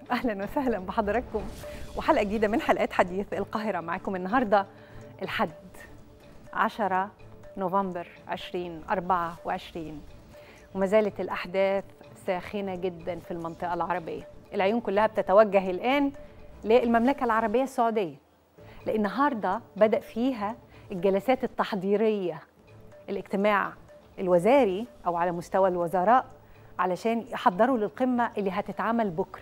اهلا وسهلا بحضراتكم وحلقه جديده من حلقات حديث القاهره معاكم النهارده الحد 10 نوفمبر 2024 وما زالت الاحداث ساخنه جدا في المنطقه العربيه العيون كلها بتتوجه الان للمملكه العربيه السعوديه لان النهارده بدا فيها الجلسات التحضيريه الاجتماع الوزاري او على مستوى الوزراء علشان يحضروا للقمه اللي هتتعمل بكره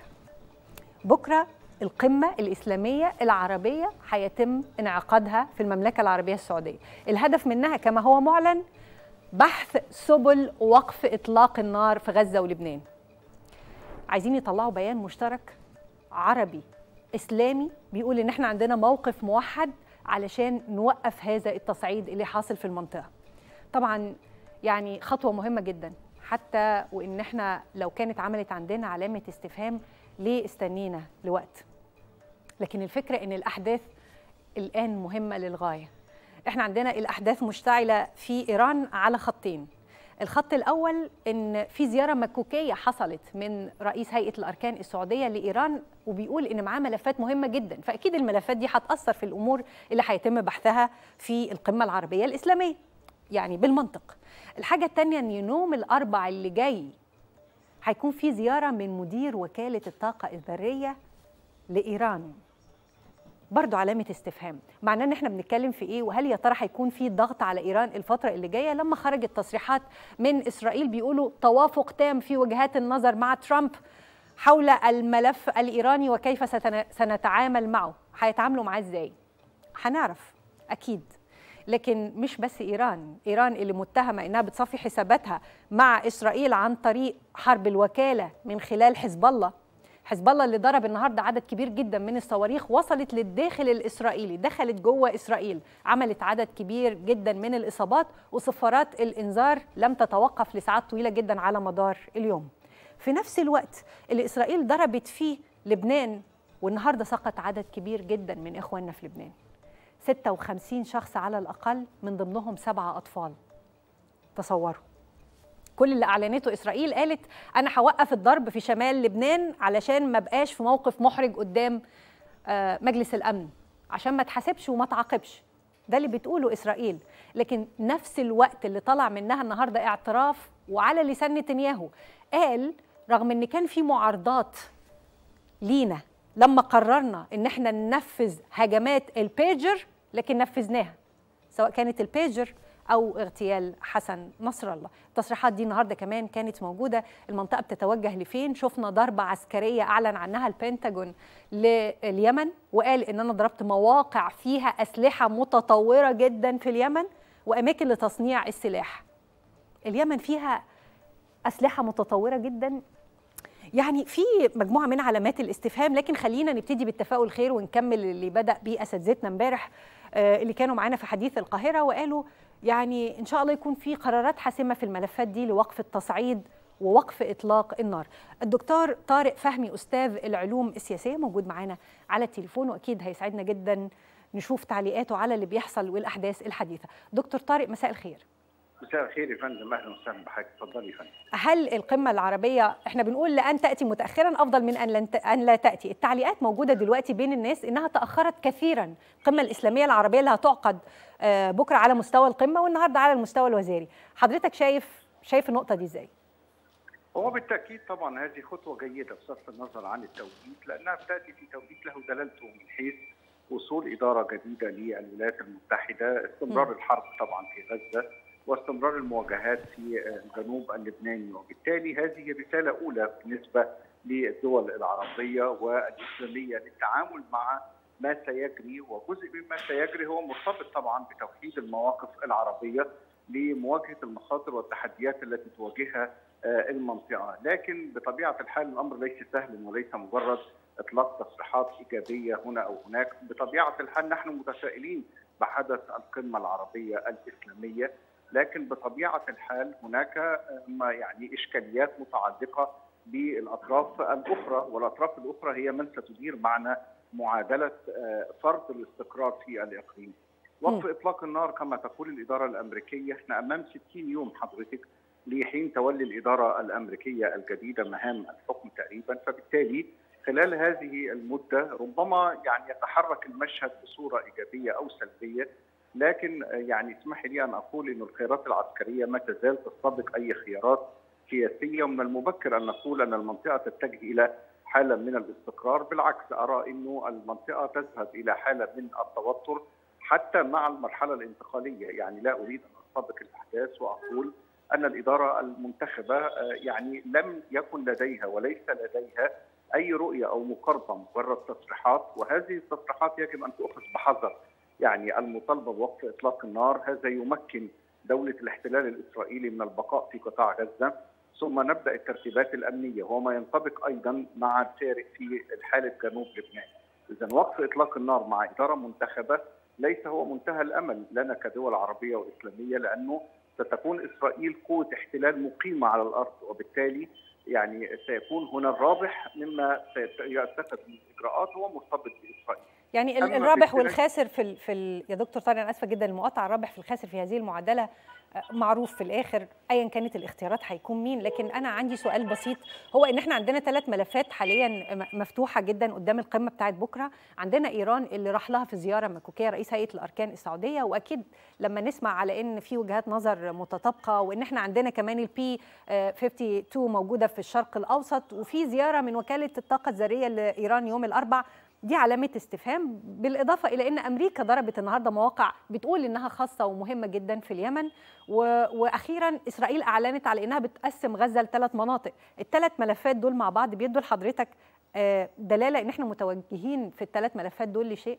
بكره القمة الإسلامية العربية هيتم انعقادها في المملكة العربية السعودية الهدف منها كما هو معلن بحث سبل وقف إطلاق النار في غزة ولبنان عايزين يطلعوا بيان مشترك عربي إسلامي بيقول إن احنا عندنا موقف موحد علشان نوقف هذا التصعيد اللي حاصل في المنطقة طبعا يعني خطوة مهمة جدا حتى وإن احنا لو كانت عملت عندنا علامة استفهام ليه استنينا لوقت لكن الفكرة إن الأحداث الآن مهمة للغاية إحنا عندنا الأحداث مشتعلة في إيران على خطين الخط الأول إن في زيارة مكوكية حصلت من رئيس هيئة الأركان السعودية لإيران وبيقول إن معاه ملفات مهمة جدا فأكيد الملفات دي هتأثر في الأمور اللي هيتم بحثها في القمة العربية الإسلامية يعني بالمنطق الحاجة الثانية إن يوم الأربع اللي جاي هيكون في زيارة من مدير وكالة الطاقة الذرية لإيران برضو علامة استفهام معناه ان احنا بنتكلم في ايه وهل يا ترى هيكون في ضغط على ايران الفترة اللي جاية لما خرجت تصريحات من اسرائيل بيقولوا توافق تام في وجهات النظر مع ترامب حول الملف الايراني وكيف سنتعامل معه هيتعاملوا معاه ازاي هنعرف اكيد لكن مش بس ايران ايران اللي متهمه انها بتصفي حساباتها مع اسرائيل عن طريق حرب الوكاله من خلال حزب الله حزب الله اللي ضرب النهارده عدد كبير جدا من الصواريخ وصلت للداخل الاسرائيلي دخلت جوه اسرائيل عملت عدد كبير جدا من الاصابات وصفارات الانذار لم تتوقف لساعات طويله جدا على مدار اليوم في نفس الوقت اللي اسرائيل ضربت فيه لبنان والنهارده سقط عدد كبير جدا من اخواننا في لبنان 56 شخص على الأقل من ضمنهم سبعة أطفال تصوروا كل اللي أعلنته إسرائيل قالت أنا هوقف الضرب في شمال لبنان علشان ما بقاش في موقف محرج قدام مجلس الأمن عشان ما تحاسبش وما تعاقبش ده اللي بتقوله إسرائيل لكن نفس الوقت اللي طلع منها النهاردة اعتراف وعلى لسان نتنياهو قال رغم ان كان في معارضات لينا لما قررنا ان احنا ننفذ هجمات البيجر لكن نفذناها سواء كانت البيجر او اغتيال حسن نصر الله التصريحات دي النهارده كمان كانت موجوده المنطقه بتتوجه لفين شفنا ضربه عسكريه اعلن عنها البنتاجون لليمن وقال ان انا ضربت مواقع فيها اسلحه متطوره جدا في اليمن واماكن لتصنيع السلاح اليمن فيها اسلحه متطوره جدا يعني في مجموعه من علامات الاستفهام لكن خلينا نبتدي بالتفاؤل خير ونكمل اللي بدا بيه اساتذتنا امبارح اللي كانوا معانا في حديث القاهره وقالوا يعني ان شاء الله يكون في قرارات حاسمه في الملفات دي لوقف التصعيد ووقف اطلاق النار. الدكتور طارق فهمي استاذ العلوم السياسيه موجود معانا على التليفون واكيد هيسعدنا جدا نشوف تعليقاته على اللي بيحصل والاحداث الحديثه. دكتور طارق مساء الخير. مساء الخير يا فندم اهلا وسهلا بحضرتك اتفضلي يا فندم هل القمه العربيه احنا بنقول لان تاتي متاخرا افضل من ان لن ان لا تاتي التعليقات موجوده دلوقتي بين الناس انها تاخرت كثيرا القمه الاسلاميه العربيه اللي هتعقد بكره على مستوى القمه والنهارده على المستوى الوزاري حضرتك شايف شايف النقطه دي ازاي هو بالتاكيد طبعا هذه خطوه جيده بصرف النظر عن التوقيت لانها بتاتي في توقيت له دلالته من حيث وصول اداره جديده للولايات المتحده استمرار م. الحرب طبعا في غزه واستمرار المواجهات في الجنوب اللبناني وبالتالي هذه رساله اولى بالنسبه للدول العربيه والاسلاميه للتعامل مع ما سيجري وجزء مما سيجري هو مرتبط طبعا بتوحيد المواقف العربيه لمواجهه المخاطر والتحديات التي تواجهها المنطقه، لكن بطبيعه الحال الامر ليس سهلا وليس مجرد اطلاق تصريحات ايجابيه هنا او هناك، بطبيعه الحال نحن متفائلين بحدث القمه العربيه الاسلاميه لكن بطبيعه الحال هناك ما يعني اشكاليات متعلقه بالاطراف الاخرى والاطراف الاخرى هي من ستدير معنا معادله فرض الاستقرار في الاقليم. وقف اطلاق النار كما تقول الاداره الامريكيه احنا امام 60 يوم حضرتك لحين تولي الاداره الامريكيه الجديده مهام الحكم تقريبا فبالتالي خلال هذه المده ربما يعني يتحرك المشهد بصوره ايجابيه او سلبيه لكن يعني اسمح لي ان اقول ان الخيارات العسكريه ما تزال تستبق اي خيارات سياسيه ومن المبكر ان نقول ان المنطقه تتجه الى حاله من الاستقرار بالعكس ارى انه المنطقه تذهب الى حاله من التوتر حتى مع المرحله الانتقاليه يعني لا اريد ان استبق الاحداث واقول ان الاداره المنتخبه يعني لم يكن لديها وليس لديها اي رؤيه او مقاربه مجرد تصريحات وهذه التصريحات يجب ان تؤخذ بحذر يعني المطالبه بوقف اطلاق النار هذا يمكن دوله الاحتلال الاسرائيلي من البقاء في قطاع غزه ثم نبدا الترتيبات الامنيه وهو ما ينطبق ايضا مع الفارق في حاله جنوب لبنان. اذا وقف اطلاق النار مع اداره منتخبه ليس هو منتهى الامل لنا كدول عربيه واسلاميه لانه ستكون اسرائيل قوه احتلال مقيمه على الارض وبالتالي يعني سيكون هنا الرابح مما سيتخذ من اجراءات هو مرتبط باسرائيل. يعني الرابح والخاسر في ال في ال يا دكتور طارق انا اسفه جدا المقاطعه الرابح في الخاسر في هذه المعادله معروف في الاخر ايا كانت الاختيارات هيكون مين لكن انا عندي سؤال بسيط هو ان احنا عندنا ثلاث ملفات حاليا مفتوحه جدا قدام القمه بتاعت بكره عندنا ايران اللي راح لها في زياره مكوكيه رئيس هيئه الاركان السعوديه واكيد لما نسمع على ان في وجهات نظر متطابقه وان احنا عندنا كمان البي 52 موجوده في الشرق الاوسط وفي زياره من وكاله الطاقه الذريه لايران يوم الاربعاء دي علامه استفهام بالاضافه الى ان امريكا ضربت النهارده مواقع بتقول انها خاصه ومهمه جدا في اليمن و... واخيرا اسرائيل اعلنت على انها بتقسم غزه لثلاث مناطق الثلاث ملفات دول مع بعض بيدوا لحضرتك دلاله ان احنا متوجهين في الثلاث ملفات دول لشيء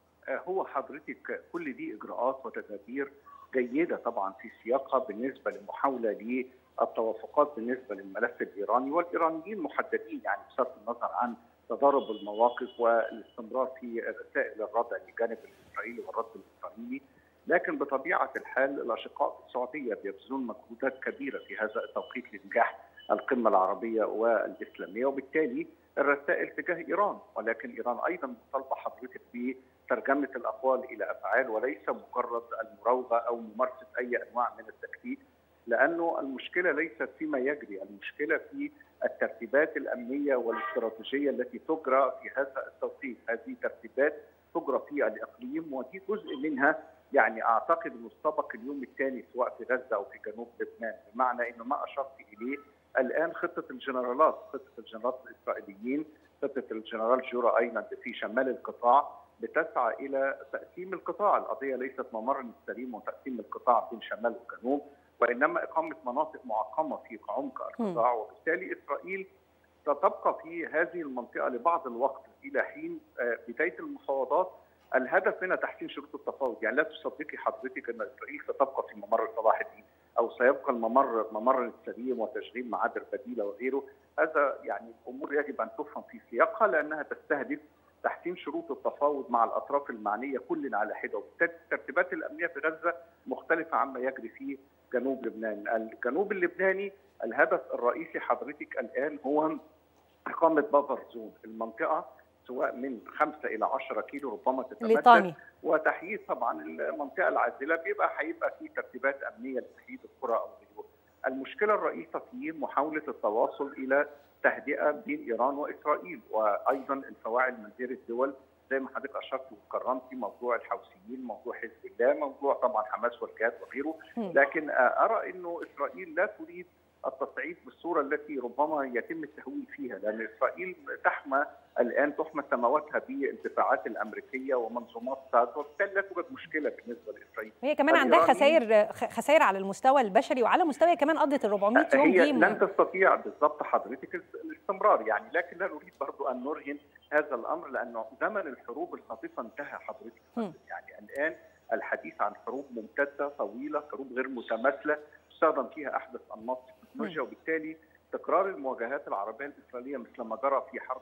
هو حضرتك كل دي اجراءات وتدابير جيده طبعا في سياقها بالنسبه للمحاوله للتوافقات بالنسبه للملف الايراني والايرانيين محددين يعني بصرف النظر عن تضارب المواقف والاستمرار في رسائل الردع للجانب الاسرائيلي والرد الاسرائيلي لكن بطبيعه الحال الاشقاء في السعوديه بيبذلون مجهودات كبيره في هذا التوقيت لنجاح القمه العربيه والاسلاميه وبالتالي الرسائل تجاه ايران ولكن ايران ايضا مطالبه حضرتك بترجمه الاقوال الى افعال وليس مجرد المراوغه او ممارسه اي انواع من التكتيك لانه المشكله ليست فيما يجري، المشكله في الترتيبات الامنيه والاستراتيجيه التي تجرى في هذا التوقيت، هذه ترتيبات تجرى في الاقليم ودي جزء منها يعني اعتقد مستبق اليوم الثاني سواء في غزه او في جنوب لبنان، بمعنى انه ما اشرت اليه الان خطه الجنرالات، خطه الجنرالات الاسرائيليين، خطه الجنرال جورا ايلاند في شمال القطاع بتسعى الى تقسيم القطاع، القضيه ليست ممر السليم وتقسيم القطاع بين شمال وجنوب، وانما اقامه مناطق معقمه في عمق القطاع وبالتالي اسرائيل ستبقى في هذه المنطقه لبعض الوقت الى حين بدايه المفاوضات الهدف منها تحسين شروط التفاوض يعني لا تصدقي حضرتك ان اسرائيل ستبقى في ممر صلاح الدين او سيبقى الممر ممر السليم وتشغيل معابر بديله وغيره هذا يعني امور يجب ان تفهم في سياقها لانها تستهدف تحسين شروط التفاوض مع الاطراف المعنيه كل على حده وبالتالي الترتيبات الامنيه في غزه مختلفه عما يجري في جنوب لبنان، الجنوب اللبناني الهدف الرئيسي حضرتك الان هو اقامه بافر زون، المنطقه سواء من 5 الى 10 كيلو ربما تتمدد وتحييد طبعا المنطقه العازله بيبقى هيبقى في ترتيبات امنيه لتحييد القرى او غيره. المشكله الرئيسه في محاوله التواصل الى تهدئه بين ايران واسرائيل وايضا الفواعل من غير الدول زي ما حضرتك اشرت وكرمتي موضوع الحوثيين، موضوع حزب الله، موضوع طبعا حماس والجهاد وغيره، لكن ارى انه اسرائيل لا تريد التصعيد بالصوره التي ربما يتم التهويل فيها لان اسرائيل تحمى الان تحمى سماواتها بالدفاعات الامريكيه ومنظومات ساد وبالتالي لا توجد مشكله بالنسبه لاسرائيل. هي كمان عندها خسائر خسائر على المستوى البشري وعلى مستوى كمان قضت ال 400 يوم هي دي لن تستطيع بالضبط حضرتك الاستمرار يعني لكن لا نريد برضو ان نرهن هذا الامر لانه زمن الحروب الخاطفه انتهى حضرتك م. يعني الان الحديث عن حروب ممتده طويله حروب غير متماثله تستخدم فيها احدث انماط التكنولوجيا وبالتالي تكرار المواجهات العربيه الاسرائيليه مثل ما جرى في حرب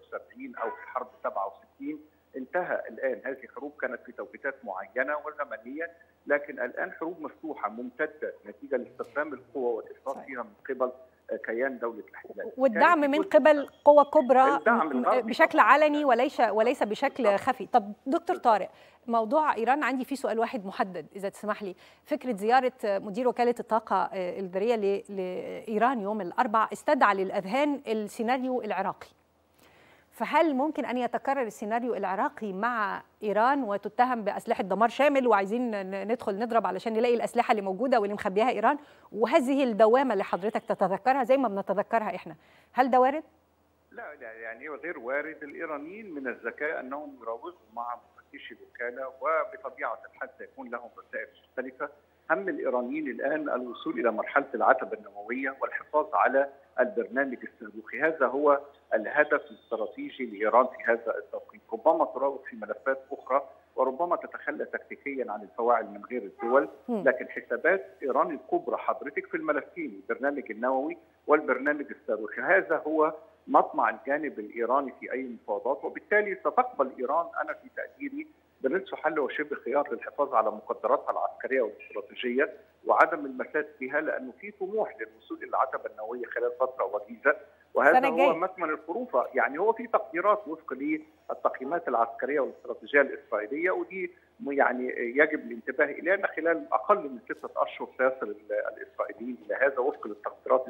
73 او في حرب 67 انتهى الان هذه حروب كانت في توقيتات معينه وزمنيه لكن الان حروب مفتوحه ممتده نتيجه لاستخدام القوى والافراط فيها من قبل كيان دوله الاحتلال والدعم من قبل قوى كبرى بشكل علني وليس وليس بشكل خفي طب دكتور طارق موضوع ايران عندي فيه سؤال واحد محدد اذا تسمح لي فكره زياره مدير وكاله الطاقه الذريه لايران يوم الاربعاء استدعى للاذهان السيناريو العراقي فهل ممكن ان يتكرر السيناريو العراقي مع ايران وتتهم باسلحه دمار شامل وعايزين ندخل نضرب علشان نلاقي الاسلحه اللي موجوده واللي مخبيها ايران وهذه الدوامه اللي حضرتك تتذكرها زي ما بنتذكرها احنا هل ده وارد؟ لا لا يعني غير وارد الايرانيين من الذكاء انهم يراوغوا مع مفتشي الوكاله وبطبيعه الحال سيكون لهم رسائل مختلفه هم الايرانيين الان الوصول الى مرحله العتبه النوويه والحفاظ على البرنامج الصاروخي، هذا هو الهدف الاستراتيجي لايران في هذا التوقيت، ربما تراوغ في ملفات اخرى وربما تتخلى تكتيكيا عن الفواعل من غير الدول، لكن حسابات ايران الكبرى حضرتك في الملفين البرنامج النووي والبرنامج الصاروخي، هذا هو مطمع الجانب الايراني في اي مفاوضات وبالتالي ستقبل ايران انا في تقديري بنصف حل وشبه خيار للحفاظ على مقدراتها العسكريه والاستراتيجيه وعدم المساس بها لانه في طموح للوصول الى العتبه النوويه خلال فتره وجيزه وهذا هو مكمن الخروفه يعني هو في تقديرات وفق للتقييمات العسكريه والاستراتيجيه الاسرائيليه ودي يعني يجب الانتباه اليها ان خلال اقل من سته اشهر سيصل الاسرائيليين الى هذا وفق للتقديرات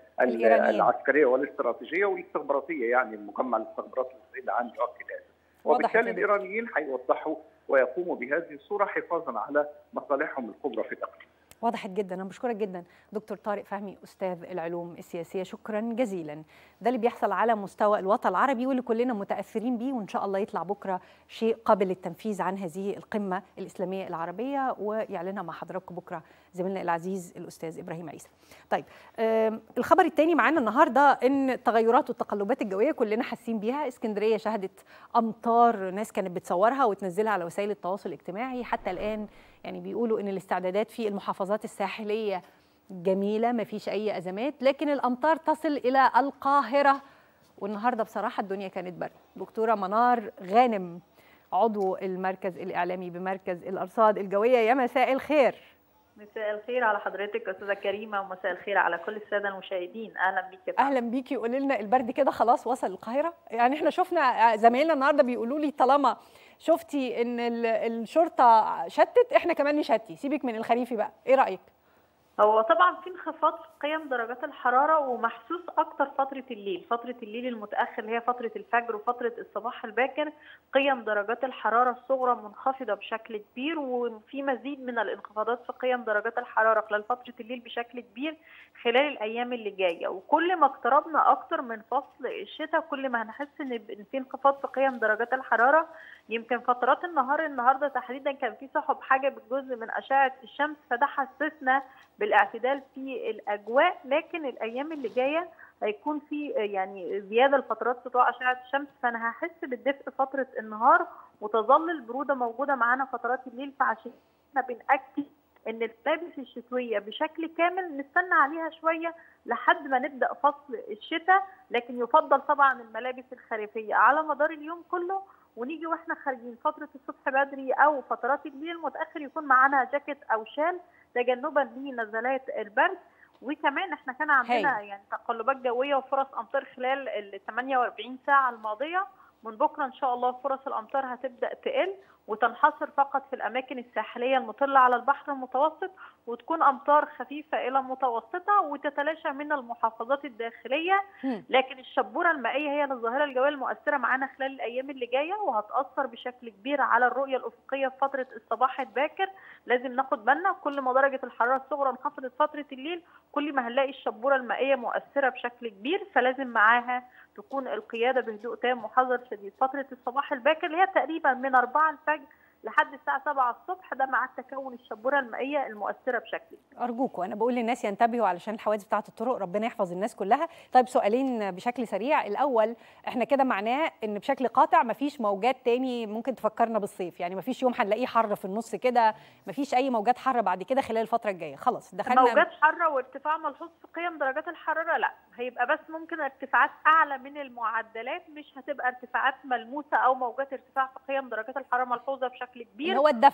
العسكريه والاستراتيجيه والاستخباراتيه يعني المجمع الاستخباراتي الاسرائيلي عام يؤكد هذا وبالتالي الايرانيين هيوضحوا ويقوموا بهذه الصوره حفاظا على مصالحهم الكبرى في الاقليم. وضحت جدا انا بشكرك جدا دكتور طارق فهمي استاذ العلوم السياسيه شكرا جزيلا ده اللي بيحصل على مستوى الوطن العربي واللي كلنا متاثرين بيه وان شاء الله يطلع بكره شيء قابل للتنفيذ عن هذه القمه الاسلاميه العربيه ويعلنها مع حضراتكم بكره زميلنا العزيز الاستاذ ابراهيم عيسى طيب الخبر الثاني معانا النهارده ان التغيرات والتقلبات الجويه كلنا حاسين بيها اسكندريه شهدت امطار ناس كانت بتصورها وتنزلها على وسائل التواصل الاجتماعي حتى الان يعني بيقولوا ان الاستعدادات في المحافظات الساحليه جميله ما فيش اي ازمات لكن الامطار تصل الى القاهره والنهارده بصراحه الدنيا كانت برد دكتوره منار غانم عضو المركز الاعلامي بمركز الارصاد الجويه يا مساء الخير مساء الخير على حضرتك استاذه كريمه ومساء الخير على كل الساده المشاهدين اهلا بيكي اهلا بيكي قولي لنا البرد كده خلاص وصل القاهره يعني احنا شفنا زمايلنا النهارده بيقولوا لي طالما شفتي ان الشرطه شتت احنا كمان نشتي سيبك من الخريفي بقى ايه رايك هو طبعا في انخفاض في قيم درجات الحراره ومحسوس اكتر فتره الليل فتره الليل المتاخر اللي هي فتره الفجر وفتره الصباح الباكر قيم درجات الحراره الصغرى منخفضه بشكل كبير وفي مزيد من الانخفاضات في قيم درجات الحراره خلال فتره الليل بشكل كبير خلال الايام اللي جايه وكل ما اقتربنا اكتر من فصل الشتاء كل ما هنحس ان في انخفاض في قيم درجات الحراره يمكن فترات النهار النهارده تحديدا كان في سحب حاجه جزء من اشعه الشمس فده حسسنا بالاعتدال في الاجواء لكن الايام اللي جايه هيكون في يعني زياده لفترات سطوع اشعه الشمس فانا هحس بالدفء فتره النهار وتظل البروده موجوده معانا فترات الليل فعشان احنا بناكد ان الملابس الشتويه بشكل كامل نستنى عليها شويه لحد ما نبدا فصل الشتاء لكن يفضل طبعا الملابس الخريفيه على مدار اليوم كله ونيجي واحنا خارجين فتره الصبح بدري او فترات الليل المتاخر يكون معانا جاكيت او شال تجنبا لنزلات البرد وكمان احنا كان عندنا هي. يعني تقلبات جويه وفرص امطار خلال ال 48 ساعه الماضيه من بكره ان شاء الله فرص الامطار هتبدا تقل وتنحصر فقط في الاماكن الساحليه المطله على البحر المتوسط وتكون امطار خفيفه الى متوسطه وتتلاشى من المحافظات الداخليه لكن الشبوره المائيه هي الظاهره الجويه المؤثره معانا خلال الايام اللي جايه وهتاثر بشكل كبير على الرؤيه الافقيه في فتره الصباح الباكر لازم ناخد بالنا كل ما درجه الحراره الصغرى انخفضت فتره الليل كل ما هنلاقي الشبوره المائيه مؤثره بشكل كبير فلازم معاها تكون القياده بهدوء تام وحذر شديد فتره الصباح الباكر اللي هي تقريبا من 4 الفجر لحد الساعة 7 الصبح ده مع تكون الشبورة المائية المؤثرة بشكل أرجوكم أنا بقول للناس ينتبهوا علشان الحوادث بتاعة الطرق ربنا يحفظ الناس كلها طيب سؤالين بشكل سريع الأول إحنا كده معناه إن بشكل قاطع مفيش موجات تاني ممكن تفكرنا بالصيف يعني مفيش يوم هنلاقيه حر في النص كده مفيش أي موجات حر بعد كده خلال الفترة الجاية خلاص دخلنا موجات حارة وارتفاع ملحوظ في قيم درجات الحرارة لا هيبقى بس ممكن ارتفاعات أعلى من المعدلات مش هتبقى ارتفاعات ملموسة أو موجات ارتفاع في قيم درجات الحرارة ملحوظة بشكل كبير هو الدفى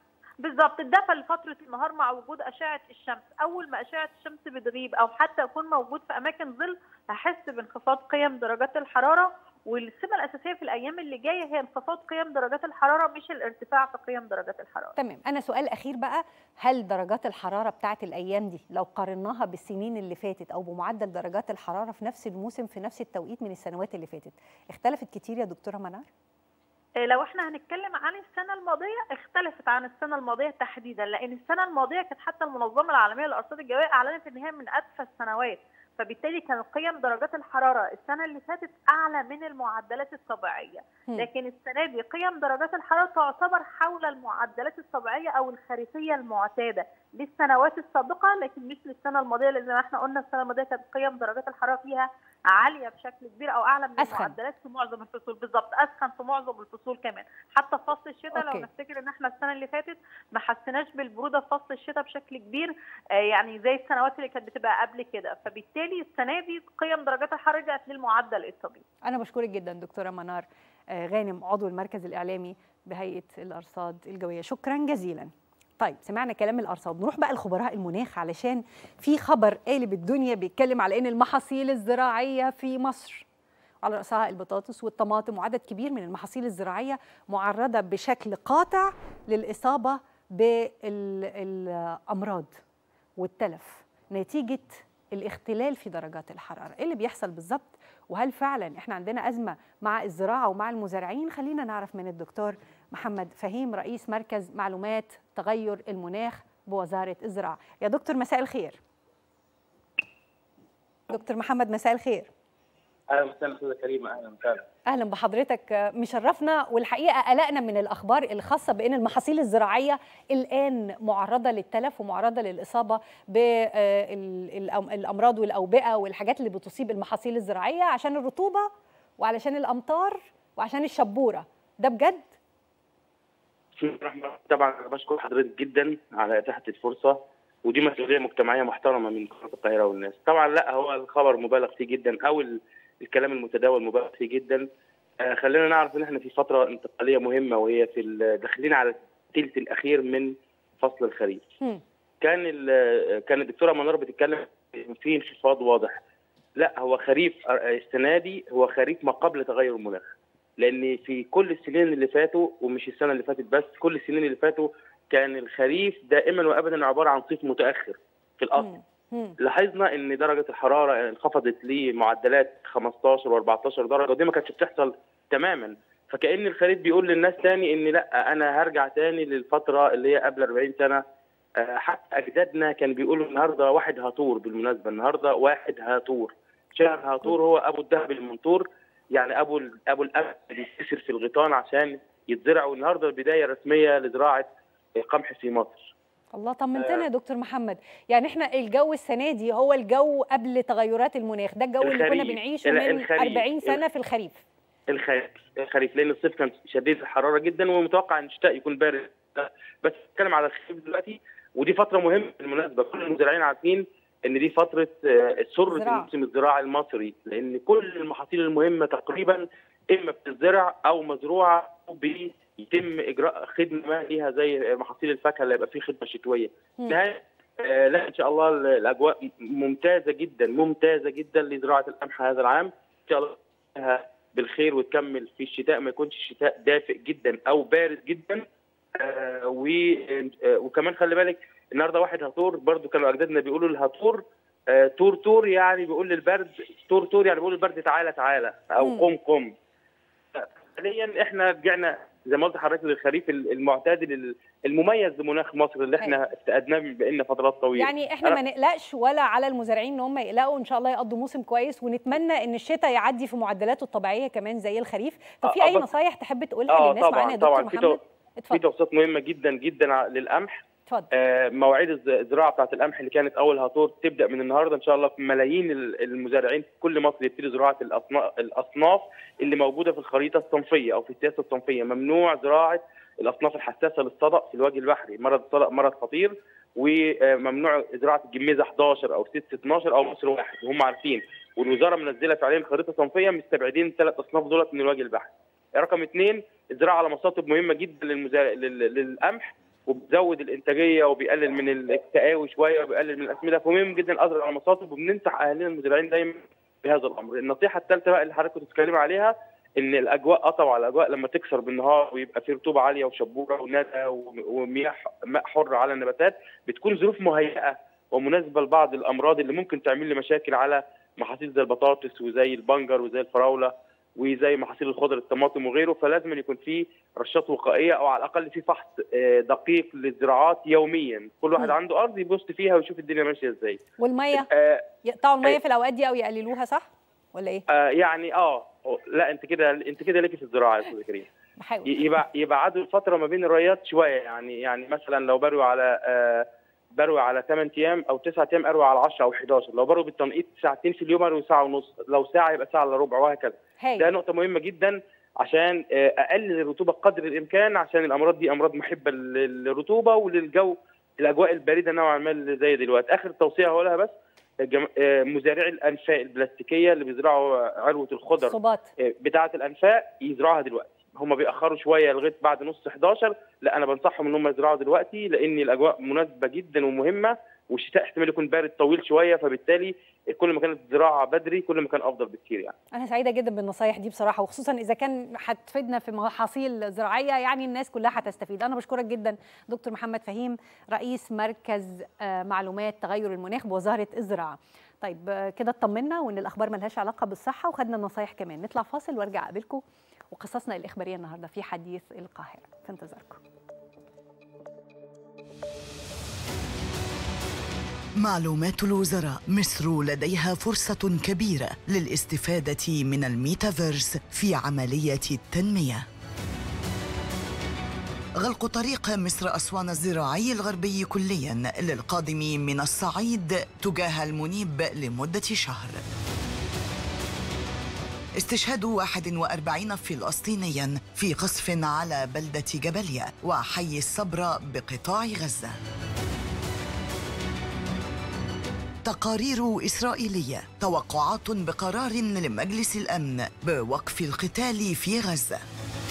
بالظبط الدفى لفتره النهار مع وجود اشعه الشمس اول ما اشعه الشمس بتغيب او حتى اكون موجود في اماكن ظل هحس بانخفاض قيم درجات الحراره والسمه الاساسيه في الايام اللي جايه هي انخفاض قيم درجات الحراره مش الارتفاع في قيم درجات الحراره تمام انا سؤال اخير بقى هل درجات الحراره بتاعت الايام دي لو قارناها بالسنين اللي فاتت او بمعدل درجات الحراره في نفس الموسم في نفس التوقيت من السنوات اللي فاتت اختلفت كتير يا دكتوره منار لو احنا هنتكلم عن السنه الماضيه اختلفت عن السنه الماضيه تحديدا لان السنه الماضيه كانت حتى المنظمه العالميه للارصاد الجويه اعلنت ان هي من ادفى السنوات فبالتالي كان قيم درجات الحراره السنه اللي فاتت اعلى من المعدلات الطبيعيه لكن السنه دي قيم درجات الحراره تعتبر حول المعدلات الطبيعيه او الخريفيه المعتاده للسنوات السابقه لكن مش للسنه الماضيه لان زي ما احنا قلنا السنه الماضيه كانت قيم درجات الحراره فيها عاليه بشكل كبير او اعلى من أسخن. المعدلات في معظم الفصول بالظبط اسخن في معظم الفصول كمان حتى في فصل الشتاء لو أوكي. نفتكر ان احنا السنه اللي فاتت ما حسيناش بالبروده في فصل الشتاء بشكل كبير آه، يعني زي السنوات اللي كانت بتبقى قبل كده فبالتالي السنه دي قيم درجات الحراره رجعت للمعدل الطبيعي انا بشكرك جدا دكتوره منار آه، غانم عضو المركز الاعلامي بهيئه الارصاد الجويه شكرا جزيلا طيب سمعنا كلام الارصاد نروح بقى لخبراء المناخ علشان في خبر قالب الدنيا بيتكلم على ان المحاصيل الزراعيه في مصر على راسها البطاطس والطماطم وعدد كبير من المحاصيل الزراعيه معرضه بشكل قاطع للاصابه بالامراض والتلف نتيجه الاختلال في درجات الحراره ايه اللي بيحصل بالظبط وهل فعلا احنا عندنا ازمه مع الزراعه ومع المزارعين خلينا نعرف من الدكتور محمد فهيم رئيس مركز معلومات تغير المناخ بوزاره الزراعه يا دكتور مساء الخير دكتور محمد مساء الخير اهلا وسهلا استاذه كريمه اهلا وسهلا اهلا بحضرتك مشرفنا والحقيقه قلقنا من الاخبار الخاصه بان المحاصيل الزراعيه الان معرضه للتلف ومعرضه للاصابه بالامراض والاوبئه والحاجات اللي بتصيب المحاصيل الزراعيه عشان الرطوبه وعلشان الامطار وعشان الشبوره ده بجد بسم الله طبعا انا بشكر حضرتك جدا على اتاحه الفرصه ودي مسؤوليه مجتمعيه محترمه من قناه القاهره والناس طبعا لا هو الخبر مبالغ فيه جدا او الكلام المتداول مبالغ فيه جدا آه خلينا نعرف ان احنا في فتره انتقاليه مهمه وهي في داخلين على الثلث الاخير من فصل الخريف هم. كان كان الدكتوره منار بتتكلم في انخفاض واضح لا هو خريف السنه دي هو خريف ما قبل تغير المناخ لان في كل السنين اللي فاتوا ومش السنه اللي فاتت بس كل السنين اللي فاتوا كان الخريف دائما وابدا عباره عن صيف متاخر في الاصل هم. هم. لاحظنا ان درجه الحراره انخفضت لمعدلات 15 و14 درجه ودي ما كانتش بتحصل تماما فكان الخريف بيقول للناس تاني ان لا انا هرجع تاني للفتره اللي هي قبل 40 سنه آه، حتى اجدادنا كان بيقولوا النهارده واحد هاتور بالمناسبه النهارده واحد هاتور شهر هاتور هو ابو الذهب المنثور يعني ابو ال- ابو القمح اللي بيتكسر في الغيطان عشان يتزرع والنهارده البدايه الرسميه لزراعه القمح في مصر الله طمنتنا يا دكتور محمد يعني احنا الجو السنه دي هو الجو قبل تغيرات المناخ ده الجو اللي كنا الخريف. بنعيشه لا، من الخريف. 40 سنه في الخريف الخريف الخريف لان الصيف كان شديد الحراره جدا ومتوقع ان الشتاء يكون بارد بس بتكلم على الخريف دلوقتي ودي فتره مهمه بالمناسبه كل المزارعين عارفين ان دي فتره آه، سره زراعة. الموسم الزراعي المصري لان كل المحاصيل المهمه تقريبا اما بتزرع او مزروعه او بيتم اجراء خدمه ما ليها زي محاصيل الفاكهه اللي يبقى فيه خدمه شتويه مم. نهاية آه، لا ان شاء الله ال- الاجواء ممتازه جدا ممتازه جدا لزراعه القمح هذا العام ان شاء الله فيها بالخير وتكمل في الشتاء ما يكونش الشتاء دافئ جدا او بارد جدا آه و- آه، وكمان خلي بالك النهارده واحد هاتور برضو كانوا اجدادنا بيقولوا الهاتور آه تور تور يعني بيقول للبرد تور تور يعني بيقول للبرد تعالى تعالى او مم. قم قم حاليا احنا رجعنا زي ما قلت لحضرتك للخريف المعتدل المميز لمناخ مصر اللي احنا افتقدناه بقالنا فترات طويله يعني احنا ما نقلقش ولا على المزارعين ان هم يقلقوا ان شاء الله يقضوا موسم كويس ونتمنى ان الشتاء يعدي في معدلاته الطبيعيه كمان زي الخريف طب في آه، اي بس- نصايح تحب تقولها اه للناس معانا طبعا يا دكتور طبعا في تو- محمد في اتفضل توصيات مهمه جدا جدا ع- للقمح اتفضل آه، مواعيد الز- الزراعه بتاعت القمح اللي كانت اول هاتور تبدا من النهارده ان شاء الله في ملايين ال- المزارعين في كل مصر يبتدي زراعه الأصنا- الاصناف اللي موجوده في الخريطه الصنفيه او في السياسه الصنفيه ممنوع زراعه الاصناف الحساسه للصدأ في الوجه البحري مرض الصدأ مرض خطير وممنوع زراعه الجميزه 11 او 6 12 او مصر واحد وهم عارفين والوزاره منزله فعليا خريطه صنفيه مستبعدين الثلاث اصناف دولت من الوجه البحري. رقم اثنين الزراعه على مصاطب مهمه جدا للمزارع لل- للقمح وبتزود الانتاجيه وبيقلل من التقاوي شويه وبيقلل من الاسمده فمهم جدا ازرع على مصاطب وبننصح اهالينا المزارعين دايما بهذا الامر. النصيحه الثالثه بقى اللي حضرتك كنت بتتكلم عليها ان الاجواء اه طبعا الاجواء لما تكسر بالنهار ويبقى في رطوبه عاليه وشبوره وندى ومياه ماء حر على النباتات بتكون ظروف مهيئه ومناسبه لبعض الامراض اللي ممكن تعمل لي مشاكل على محاصيل زي البطاطس وزي البنجر وزي الفراوله وزي محاصيل الخضر الطماطم وغيره فلازم يكون في رشات وقائيه او على الاقل في فحص آه، دقيق للزراعات يوميا كل واحد مم. عنده ارض يبص فيها ويشوف الدنيا ماشيه ازاي والميه آه يقطعوا الميه أي. في الاوقات دي او يقللوها صح ولا ايه آه يعني اه لا انت كده انت كده ليكي في الزراعه يا استاذ كريم بحاول يبقى يبعدوا الفتره ما بين الريات شويه يعني يعني مثلا لو بروي على آه بروي على 8 ايام او 9 ايام اروي على 10 او 11 لو بروي بالتنقيط ساعتين في اليوم اروي ساعه ونص لو ساعه يبقى ساعه الا ربع وهكذا ده هاي نقطه مهمه جدا عشان آه، اقلل الرطوبه قدر الامكان عشان الامراض دي امراض محبه لل- للرطوبه وللجو الاجواء البارده نوعا ما اللي زي دلوقتي اخر توصيه هقولها بس الجم... آه، مزارعي الانفاق البلاستيكيه اللي بيزرعوا عروه الخضر صباط بتاعه الانفاق يزرعوها دلوقتي هم بيأخروا شويه لغايه بعد نص 11 لا انا بنصحهم ان هم يزرعوا دلوقتي لان الاجواء مناسبه جدا ومهمه والشتاء احتمال يكون بارد طويل شويه فبالتالي كل ما كانت الزراعه بدري كل ما كان افضل بكتير يعني انا سعيده جدا بالنصايح دي بصراحه وخصوصا اذا كان هتفيدنا في محاصيل زراعيه يعني الناس كلها هتستفيد انا بشكرك جدا دكتور محمد فهيم رئيس مركز آه، معلومات تغير المناخ بوزاره الزراعه طيب آه، كده اطمنا وان الاخبار ملهاش علاقه بالصحه وخدنا النصايح كمان نطلع فاصل وارجع اقابلكم وقصصنا الاخباريه النهارده في حديث القاهره في انتظاركم معلومات الوزراء مصر لديها فرصة كبيرة للاستفادة من الميتافيرس في عملية التنمية. غلق طريق مصر أسوان الزراعي الغربي كليا للقادم من الصعيد تجاه المنيب لمدة شهر. استشهاد 41 فلسطينيا في قصف على بلدة جبليا وحي الصبر بقطاع غزة. تقارير إسرائيلية توقعات بقرار لمجلس الأمن بوقف القتال في غزة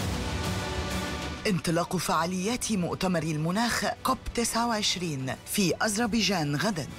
انطلاق فعاليات مؤتمر المناخ كوب 29 في أذربيجان غداً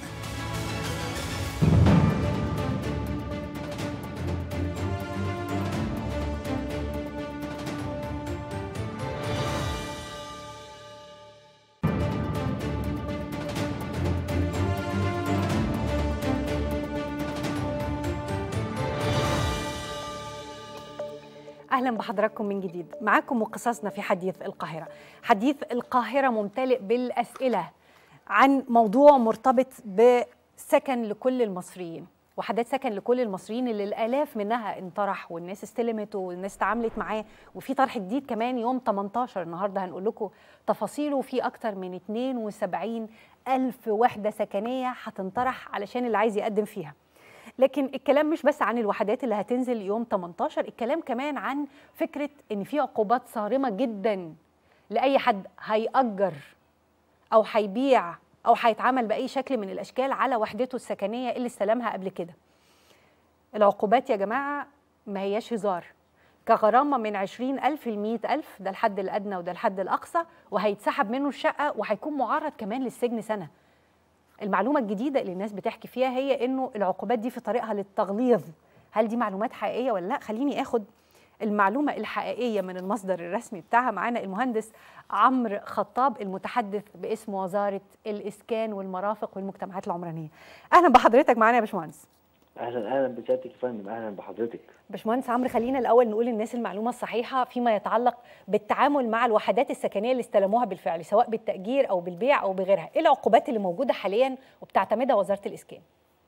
اهلا بحضراتكم من جديد معاكم وقصصنا في حديث القاهره حديث القاهره ممتلئ بالاسئله عن موضوع مرتبط بسكن لكل المصريين وحدات سكن لكل المصريين اللي الالاف منها انطرح والناس استلمته والناس تعاملت معاه وفي طرح جديد كمان يوم 18 النهارده هنقول لكم تفاصيله في اكتر من 72 الف وحده سكنيه هتنطرح علشان اللي عايز يقدم فيها لكن الكلام مش بس عن الوحدات اللي هتنزل يوم 18 الكلام كمان عن فكرة ان في عقوبات صارمة جدا لأي حد هيأجر أو هيبيع أو هيتعامل بأي شكل من الأشكال على وحدته السكنية اللي استلمها قبل كده العقوبات يا جماعة ما هياش هزار كغرامة من 20000 ل 100000 ده الحد الأدنى وده الحد الأقصى وهيتسحب منه الشقة وهيكون معرض كمان للسجن سنة المعلومة الجديدة اللي الناس بتحكي فيها هي انه العقوبات دي في طريقها للتغليظ هل دي معلومات حقيقية ولا لا خليني اخد المعلومة الحقيقية من المصدر الرسمي بتاعها معانا المهندس عمرو خطاب المتحدث باسم وزارة الإسكان والمرافق والمجتمعات العمرانية أهلا بحضرتك معانا يا باشمهندس اهلا اهلا بسيادتك يا فندم اهلا بحضرتك باشمهندس عمرو خلينا الأول نقول للناس المعلومة الصحيحة فيما يتعلق بالتعامل مع الوحدات السكنية اللي استلموها بالفعل سواء بالتأجير أو بالبيع أو بغيرها إيه العقوبات اللي موجودة حاليا وبتعتمدها وزارة الإسكان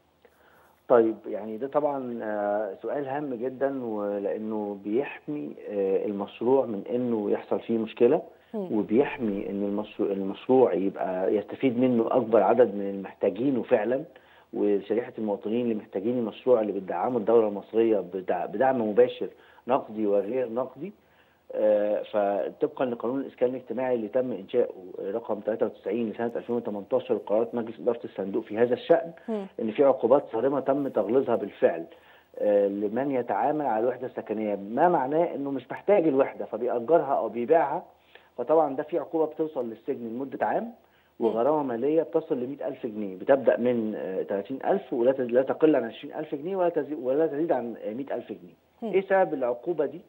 طيب يعني ده طبعا آه، سؤال هام جدا ولانه بيحمي آه، المشروع من انه يحصل فيه مشكله مم. وبيحمي ان المشروع, المشروع يبقى يستفيد منه اكبر عدد من المحتاجينه فعلا وشريحه المواطنين اللي محتاجين المشروع اللي بتدعمه الدوله المصريه بدع- بدعم مباشر نقدي وغير نقدي آه، فطبقا لقانون الاسكان الاجتماعي اللي تم انشاؤه آه، رقم 93 لسنه 2018 وقرارات مجلس اداره الصندوق في هذا الشان مم. ان في عقوبات صارمه تم تغليظها بالفعل آه، لمن يتعامل على الوحده السكنيه ما معناه انه مش محتاج الوحده فبيأجرها او بيبيعها فطبعا ده في عقوبه بتوصل للسجن لمده عام وغرامه ماليه بتصل ل 100000 جنيه بتبدا من آه، 30000 ولا تز- لا تقل عن 20000 جنيه ولا تزيد ولا تزيد عن آه، 100000 جنيه مم. ايه سبب العقوبه دي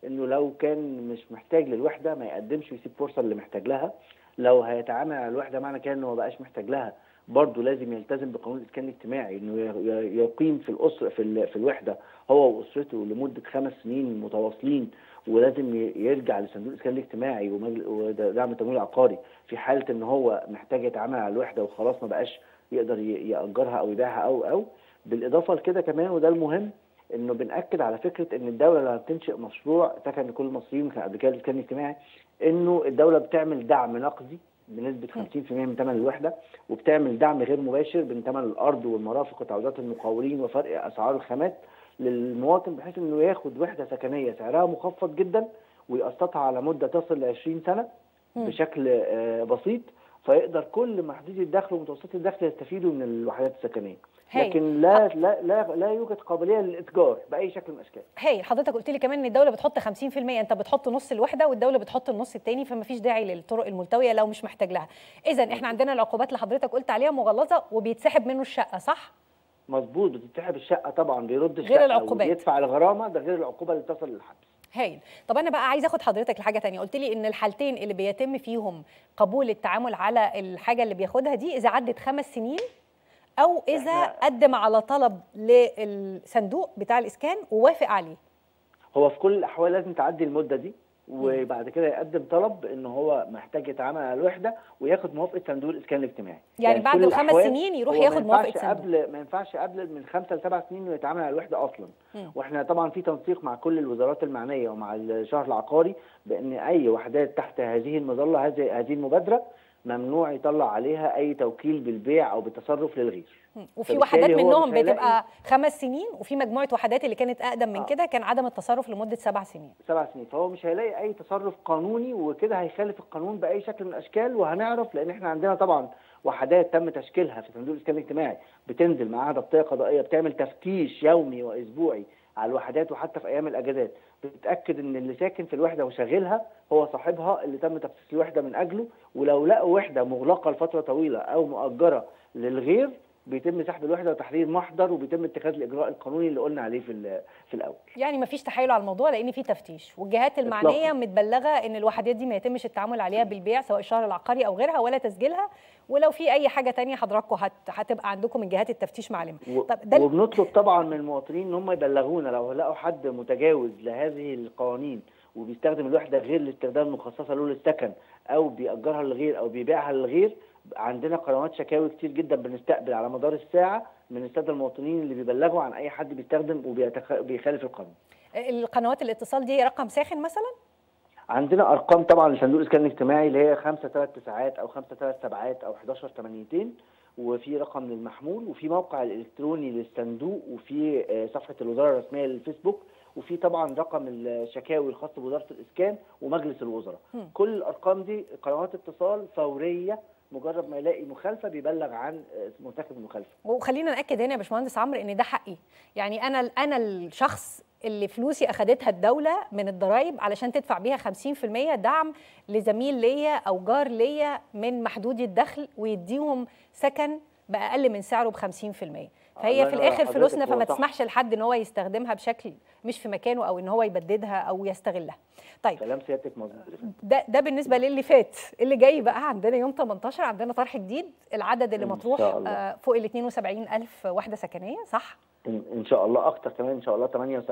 انه لو كان مش محتاج للوحده ما يقدمش ويسيب فرصه اللي محتاج لها لو هيتعامل على الوحده معنى كده انه ما بقاش محتاج لها برضه لازم يلتزم بقانون الاسكان الاجتماعي انه ي- ي- يقيم في الاسره في ال- في الوحده هو واسرته لمده خمس سنين متواصلين ولازم ي- يرجع لصندوق الاسكان الاجتماعي ومجل- ودعم التمويل العقاري في حاله ان هو محتاج يتعامل على الوحده وخلاص ما بقاش يقدر ي- ياجرها او يبيعها او او بالاضافه لكده كمان وده المهم انه بناكد على فكره ان الدوله لما بتنشئ مشروع سكن لكل المصريين كان قبل كده الاسكان الاجتماعي انه الدوله بتعمل دعم نقدي بنسبه 50% من ثمن الوحده وبتعمل دعم غير مباشر بين ثمن الارض والمرافق وتعويضات المقاولين وفرق اسعار الخامات للمواطن بحيث انه ياخد وحده سكنيه سعرها مخفض جدا ويقسطها على مده تصل ل 20 سنه مم. بشكل آه، بسيط فيقدر كل محدودي الدخل ومتوسطي الدخل يستفيدوا من الوحدات السكنيه هايل. لكن لا لا لا لا يوجد قابليه للاتجار باي شكل من الاشكال هايل حضرتك قلت لي كمان ان الدوله بتحط 50% انت بتحط نص الوحده والدوله بتحط النص التاني فما فيش داعي للطرق الملتويه لو مش محتاج لها اذا احنا عندنا العقوبات اللي حضرتك قلت عليها مغلظه وبيتسحب منه الشقه صح مظبوط بتتسحب الشقه طبعا بيرد غير الشقه العقوبات. ويدفع الغرامه ده غير العقوبه اللي تصل للحبس هايل طب انا بقى عايزه اخد حضرتك لحاجه تانية قلت لي ان الحالتين اللي بيتم فيهم قبول التعامل على الحاجه اللي بياخدها دي اذا عدت خمس سنين او اذا إحنا- قدم على طلب للصندوق بتاع الاسكان ووافق عليه هو في كل الاحوال لازم تعدي المده دي وبعد كده يقدم طلب ان هو محتاج يتعامل على الوحده وياخد موافقه صندوق الاسكان الاجتماعي يعني في بعد كل الخمس الأحوال سنين يروح هو ما ياخد موافقة ينفعش صندوق. قبل ما ينفعش قبل من خمسه لسبع سنين انه يتعامل على الوحده اصلا مم. واحنا طبعا في تنسيق مع كل الوزارات المعنيه ومع الشهر العقاري بان اي وحدات تحت هذه المظله هذه هذه المبادره ممنوع يطلع عليها اي توكيل بالبيع او بالتصرف للغير مم. وفي فبالتالي وحدات هو منهم مش هيلاقي- بتبقى خمس سنين وفي مجموعه وحدات اللي كانت اقدم من آه. كده كان عدم التصرف لمده سبع سنين سبع سنين فهو مش هيلاقي اي تصرف قانوني وكده هيخالف القانون باي شكل من الاشكال وهنعرف لان احنا عندنا طبعا وحدات تم تشكيلها في صندوق الاسكان الاجتماعي بتنزل معاها ضبطيه قضائيه بتعمل تفتيش يومي واسبوعي على الوحدات وحتى في ايام الاجازات بتتاكد ان اللي ساكن في الوحده وشاغلها هو صاحبها اللي تم تخصيص الوحده من اجله ولو لقوا وحده مغلقه لفتره طويله او مؤجره للغير بيتم سحب الوحده وتحرير محضر وبيتم اتخاذ الاجراء القانوني اللي قلنا عليه في ال- في الاول يعني ما فيش تحايل على الموضوع لان في تفتيش والجهات المعنيه إطلاقاً. متبلغه ان الوحدات دي ما يتمش التعامل عليها بالبيع سواء الشهر العقاري او غيرها ولا تسجيلها ولو في اي حاجه تانية حضراتكم هت... هتبقى عندكم من جهات التفتيش معلمه و- طب ده ال- وبنطلب طبعا من المواطنين ان هم يبلغونا لو لقوا حد متجاوز لهذه القوانين وبيستخدم الوحده غير الاستخدام المخصصه له للسكن او بيأجرها للغير او بيبيعها للغير عندنا قنوات شكاوي كتير جدا بنستقبل على مدار الساعه من الساده المواطنين اللي بيبلغوا عن اي حد بيستخدم وبيخالف القانون. القنوات الاتصال دي رقم ساخن مثلا عندنا ارقام طبعا لصندوق الاسكان الاجتماعي اللي هي 5 3 تسعات او 5 3 سبعات او 11 ثمانيتين وفي رقم للمحمول وفي موقع الالكتروني للصندوق وفي آه، صفحه الوزاره الرسميه للفيسبوك وفي طبعا رقم الشكاوي الخاص بوزاره الاسكان ومجلس الوزراء مم. كل الارقام دي قنوات اتصال فوريه مجرد ما يلاقي مخالفه بيبلغ عن آه، مرتكب المخالفه وخلينا ناكد هنا يا باشمهندس عمرو ان ده حقي يعني انا انا الشخص اللي فلوسي اخدتها الدوله من الضرايب علشان تدفع بيها 50% دعم لزميل ليا او جار ليا من محدودي الدخل ويديهم سكن باقل من سعره ب 50% فهي الله في ينور الاخر حضرتك، فلوسنا هو فما صح. تسمحش لحد ان هو يستخدمها بشكل مش في مكانه او ان هو يبددها او يستغلها طيب كلام سيادتك مظبوط يا فندم. ده ده بالنسبه للي فات اللي جاي بقى عندنا يوم 18 عندنا طرح جديد العدد اللي إن مطروح شاء الله. آه، فوق ال 72000 وحده سكنيه صح ان إن شاء الله اكتر كمان ان شاء الله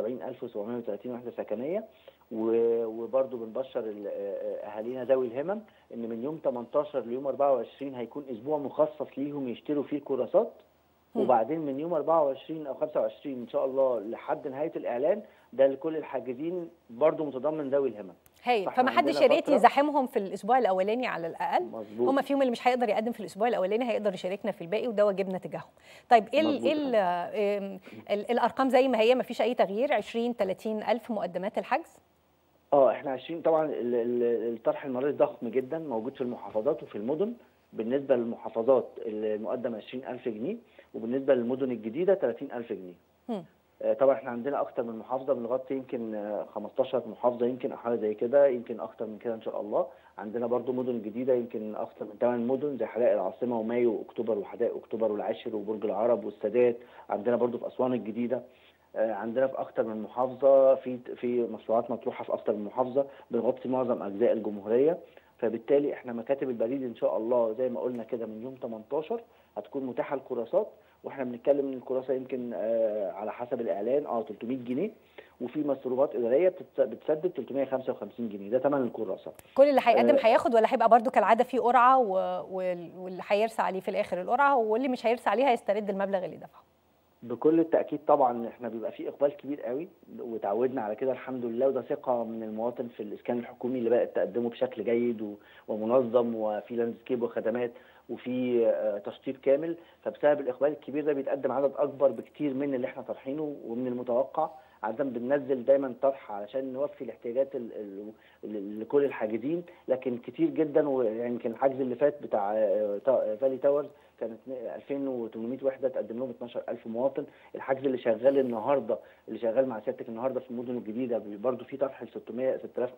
78730 وحده سكنيه و- وبرضه بنبشر ال- آه، اهالينا ذوي الهمم ان من يوم 18 ليوم 24 هيكون اسبوع مخصص ليهم يشتروا فيه الكراسات مم. وبعدين من يوم 24 او 25 ان شاء الله لحد نهايه الاعلان ده لكل الحاجزين برضه متضمن ذوي الهمم هايل فإحنا فما حدش عندنا يا ريت فترة- يزاحمهم في الاسبوع الاولاني على الاقل مظبوط هم فيهم اللي مش هيقدر يقدم في الاسبوع الاولاني هيقدر يشاركنا في الباقي وده واجبنا تجاههم طيب ايه ال- مظبوط ايه ال- آم، ال- الارقام زي ما هي ما فيش اي تغيير 20 30 الف مقدمات الحجز اه احنا 20 طبعا ال- ال- الطرح المرة ضخم جدا موجود في المحافظات وفي المدن بالنسبة للمحافظات المقدم 20000 جنيه وبالنسبة للمدن الجديدة 30000 جنيه مم. آه، طبعا احنا عندنا اكتر من محافظه بنغطي يمكن آه، 15 محافظه يمكن او حاجه زي كده يمكن اكتر من كده ان شاء الله عندنا برضو مدن جديده يمكن اكتر من 8 مدن زي حدائق العاصمه ومايو واكتوبر وحدائق اكتوبر والعاشر وبرج العرب والسادات عندنا برضو في اسوان الجديده آه، عندنا في اكتر من محافظه في في مشروعات مطروحه في اكتر من محافظه بنغطي معظم اجزاء الجمهوريه فبالتالي احنا مكاتب البريد ان شاء الله زي ما قلنا كده من يوم 18 هتكون متاحه الكراسات واحنا بنتكلم ان الكراسه يمكن آه، على حسب الاعلان اه 300 جنيه وفي مصروفات اداريه بتتس- بتسدد 355 جنيه ده ثمن الكراسه كل اللي هيقدم آه. هياخد ولا هيبقى برضو كالعاده في قرعه و... وال- واللي هيرسى عليه في الاخر القرعه واللي مش هيرسى عليه هيسترد المبلغ اللي دفعه بكل التاكيد طبعا احنا بيبقى في اقبال كبير قوي وتعودنا على كده الحمد لله وده ثقه من المواطن في الاسكان الحكومي اللي بقت تقدمه بشكل جيد و- ومنظم وفي لاندسكيب وخدمات وفي آه، تشطيب كامل فبسبب الاقبال الكبير ده بيتقدم عدد اكبر بكتير من اللي احنا طرحينه ومن المتوقع عادة بننزل دايما طرح علشان نوفي الاحتياجات ال- ال- ال- لكل الحاجزين لكن كتير جدا ويعني يمكن الحجز اللي فات بتاع آه، تا- فالي تاورز كانت 2800 وحده تقدم لهم 12000 مواطن الحجز اللي شغال النهارده اللي شغال مع سيادتك النهارده في المدن الجديده برضه في طرح ل 600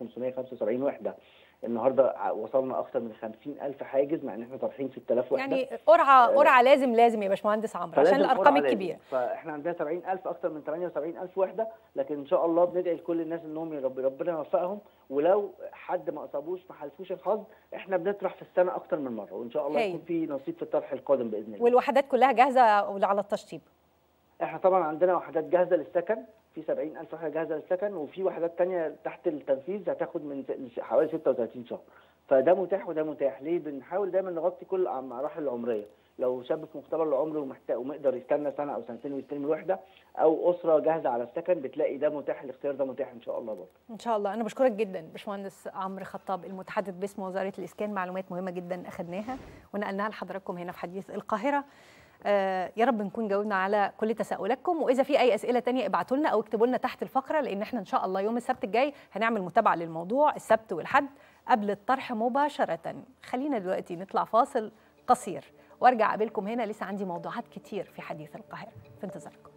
6575 وحده النهارده ع- وصلنا اكثر من 50000 حاجز مع ان احنا طارحين 6000 وحده يعني قرعه آه. قرعه لازم لازم يا باشمهندس عمرو عشان فلازم الارقام قرعة لازم. الكبيره فاحنا عندنا 70000 اكثر من 78000 وحده لكن ان شاء الله بندعي لكل الناس انهم يا رب ربنا يوفقهم ولو حد ما اصابوش ما حالفوش الحظ احنا بنطرح في السنه اكثر من مره وان شاء الله هايل. يكون في نصيب في الطرح القادم باذن الله والوحدات كلها جاهزه ولا على التشطيب احنا طبعا عندنا وحدات جاهزه للسكن في 70000 وحده جاهزه للسكن وفي وحدات تانية تحت التنفيذ هتاخد من س- حوالي 36 شهر فده متاح وده متاح ليه بنحاول دايما نغطي كل المراحل العمريه لو شاب في مختبر العمر ومحتاج ومقدر يستنى سنه او سنتين ويستلم الوحده او اسره جاهزه على السكن بتلاقي ده متاح الاختيار ده متاح ان شاء الله برضه ان شاء الله انا بشكرك جدا باشمهندس عمرو خطاب المتحدث باسم وزاره الاسكان معلومات مهمه جدا اخذناها ونقلناها لحضراتكم هنا في حديث القاهره آه يا رب نكون جاوبنا على كل تساؤلاتكم واذا في اي اسئله تانية ابعتوا لنا او اكتبوا لنا تحت الفقره لان احنا ان شاء الله يوم السبت الجاي هنعمل متابعه للموضوع السبت والحد قبل الطرح مباشره خلينا دلوقتي نطلع فاصل قصير وارجع اقابلكم هنا لسه عندي موضوعات كتير في حديث القاهره في انتظاركم